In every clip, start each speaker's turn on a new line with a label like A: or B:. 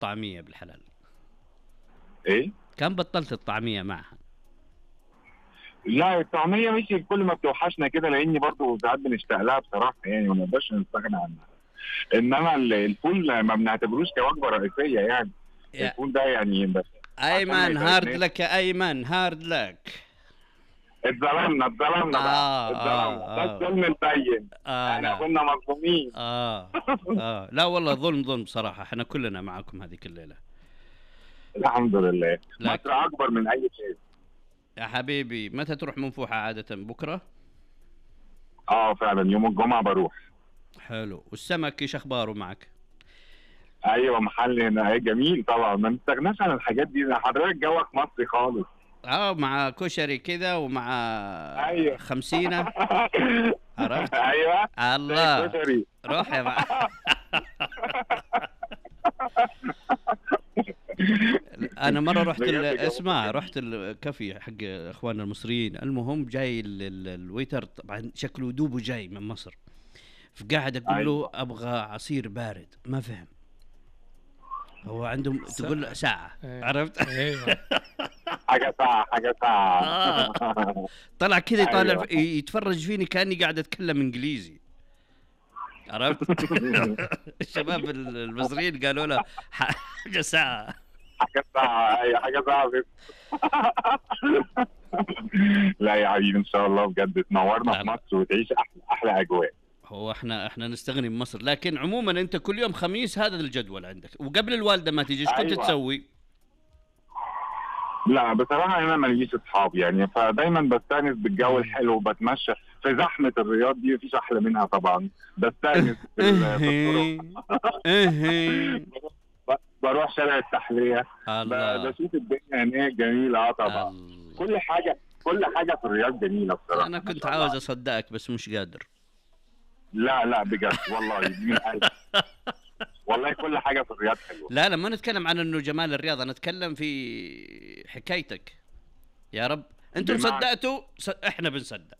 A: الطعميه بالحلال
B: ايه
A: كم بطلت الطعميه معها
B: لا الطعميه مش كل ما بتوحشنا كده لاني برضو ساعات بنشتاق لها بصراحه يعني وما نقدرش نستغنى عنها انما ال- الفول ما بنعتبروش كوجبه رئيسيه يعني
A: يا
B: الفول ده يعني بس
A: ايمن
B: عشان ما
A: هارد
B: يتعبناش.
A: لك يا ايمن هارد لك
B: اتظلمنا اتظلمنا
A: آه،
B: بقى اتظلمنا
A: آه،
B: ده
A: آه.
B: الظلم البين
A: آه
B: احنا
A: لا.
B: كنا مظلومين
A: آه آه لا والله ظلم ظلم صراحة احنا كلنا معاكم هذيك الليلة
B: الحمد لله
A: لكن-
B: مصر اكبر من اي شيء
A: يا حبيبي متى تروح منفوحة عادة بكرة؟
B: اه فعلا يوم الجمعه بروح
A: حلو والسمك ايش اخباره معك؟
B: ايوه محل هنا جميل طبعا ما نستغناش عن الحاجات دي ده حضرتك جوك مصري خالص
A: اه مع كشري كذا ومع
B: أيوة.
A: خمسينة عرفت؟
B: ايوه
A: الله
B: كشري
A: روح يا مع... انا مره رحت ال...
B: بجد جو
A: اسمع
B: مصري.
A: رحت الكافي حق اخواننا المصريين المهم جاي ال... ال... الويتر طبعا شكله دوبه جاي من مصر فقاعد اقول له
B: أيوة.
A: ابغى عصير بارد ما فهم هو عندهم تقول له ساعه
C: إيه.
A: عرفت
C: ايوه
B: حاجه ساعه حاجه ساعه
A: آه. طلع كذا يطالع
B: أيوة.
A: يتفرج فيني كاني قاعد اتكلم انجليزي عرفت الشباب المصريين قالوا له حاجه ساعه
B: حاجه ساعه اي حاجه ساعه بس لا يا حبيبي ان شاء الله بجد تنورنا
A: لا،
B: في
A: لا.
B: مصر وتعيش احلى احلى اجواء
A: هو احنا احنا نستغني من مصر لكن عموما انت كل يوم خميس هذا الجدول عندك وقبل الوالده ما تيجي ايش كنت
B: أيوة.
A: تسوي؟
B: لا بصراحه انا ماليش اصحاب يعني فدايما بستانس بالجو الحلو وبتمشى في زحمه الرياض دي مفيش احلى منها طبعا بستانس في ال- في الطرق
A: ايه
B: ب- بروح شارع التحليه ب-
A: الله
B: بشوف الدنيا هناك جميله اه طبعا
A: الله.
B: كل حاجه كل حاجه في الرياض جميله بصراحه
A: انا
B: ما
A: كنت
B: شاء الله.
A: عاوز اصدقك بس مش قادر
B: لا لا بجد والله دي من قلبي والله كل حاجه في الرياض حلوه
A: لا لا ما نتكلم عن انه جمال الرياضه نتكلم في حكايتك يا رب انتم
B: بمعنى-
A: صدقتوا س... احنا بنصدق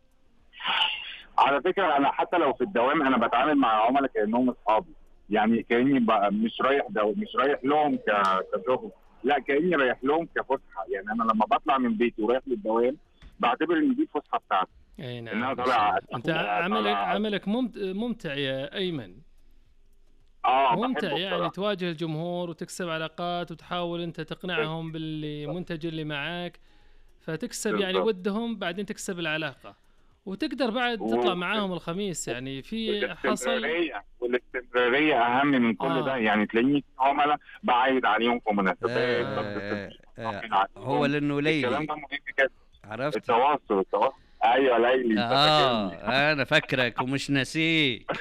B: على فكره انا حتى لو في الدوام انا بتعامل مع عملاء كانهم اصحابي يعني كاني ب- مش رايح دو مش رايح لهم ك- كشغل لا كاني رايح لهم كفسحه يعني انا لما بطلع من بيتي ورايح للدوام بعتبر ان دي الفسحه بتاعتي
C: اي
B: انها
C: نعم
B: طالعه
C: انت
B: طالعة-
C: عملك
B: طالعة-
C: عملك ممت- ممتع يا ايمن
B: اه
C: ممتع
B: بحبه
C: يعني
B: بصراحة.
C: تواجه الجمهور وتكسب علاقات وتحاول انت تقنعهم بالمنتج اللي معاك فتكسب يعني
B: بالضبط.
C: ودهم بعدين تكسب العلاقه وتقدر بعد تطلع
B: و-
C: معاهم الخميس يعني في حصل
B: والاستمراريه والاستمراريه اهم من كل
C: آه.
B: ده يعني تلاقيني في عملاء بعيد عليهم في مناسبات
A: آه،
B: بتصل
A: آه،
B: بيهم،
A: هو لانه
B: الكلام
A: ليلي
B: ده مهم جدا
A: عرفت
B: التواصل التواصل ايوه ليلي أنت
A: اه
B: فاكرني.
A: انا فاكرك ومش ناسيك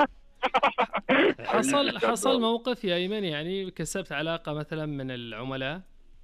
C: حصل
B: بجد
C: حصل
B: والله.
C: موقف يا ايمن يعني كسبت علاقه مثلا من العملاء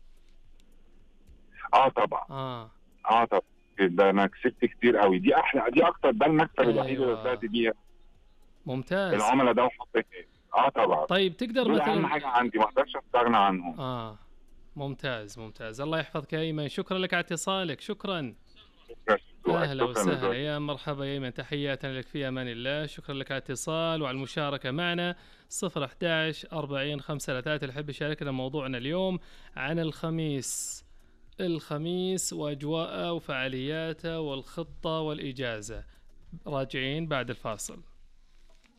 B: اه طبعا
C: اه
B: اه طبعا ده انا كسبت كتير قوي دي احلى دي اكتر ده المكسب الوحيد اللي
C: أيوة.
B: طلعت بيها
C: ممتاز
B: العملاء ده وحب الناس. اه طبعا
C: طيب تقدر
B: دول اهم
C: مثلا
B: حاجه عندي ما اقدرش استغنى عنهم
C: اه ممتاز ممتاز الله يحفظك يا ايمن شكرا لك على اتصالك شكرا
B: شكراً لذوقك.
C: اهلا
B: شكراً
C: وسهلا
B: لذوقك.
C: يا مرحبا يا ايمن تحياتنا لك في امان الله شكرا لك على الاتصال وعلى المشاركه معنا 011 40 53 اللي يحب يشاركنا موضوعنا اليوم عن الخميس الخميس واجواءه وفعالياته والخطه والاجازه راجعين بعد الفاصل